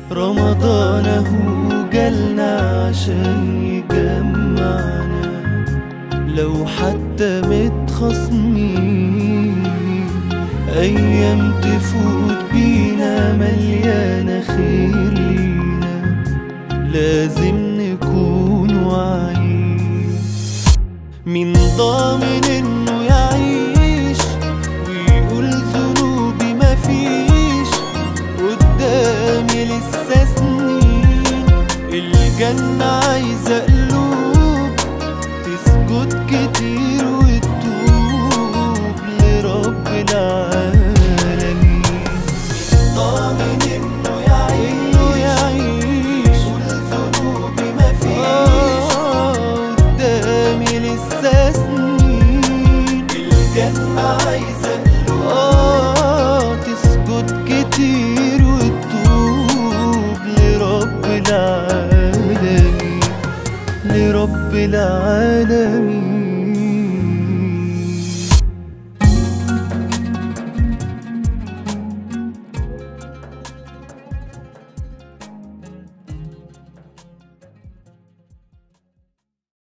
رمضان هو جالنا عشان يجمعنا لو حتى متخاصمين أيام تفوت بينا مليانة خير لينا لازم نكون واعيين مين ضامن إنه يعيش ويقول ذنوبي مفيش قدامي لسه سنين الجنة عايزة قلوب تسجد كتير وتتوب لرب العالمين ضامن انه يعيش انه يعيش والذنوب مفيش قدامي لسه سنين الجنة عايزة